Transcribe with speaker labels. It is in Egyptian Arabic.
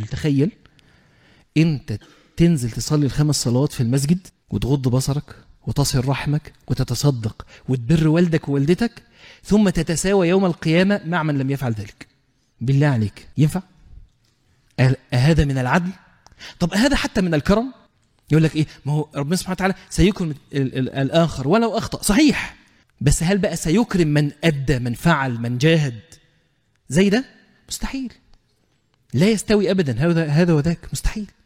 Speaker 1: مستحيل تخيل انت تنزل تصلي الخمس صلوات في المسجد وتغض بصرك وتصل رحمك وتتصدق وتبر والدك ووالدتك ثم تتساوى يوم القيامة مع من لم يفعل ذلك بالله عليك ينفع؟ أه- أهذا من العدل؟ طب هذا حتى من الكرم؟ يقول لك ايه ما هو ربنا سبحانه وتعالى سيكرم ال- ال- الاخر ولو اخطا صحيح بس هل بقى سيكرم من ادى من فعل من جاهد زي ده مستحيل لا يستوي ابدا هذا هذا وذاك مستحيل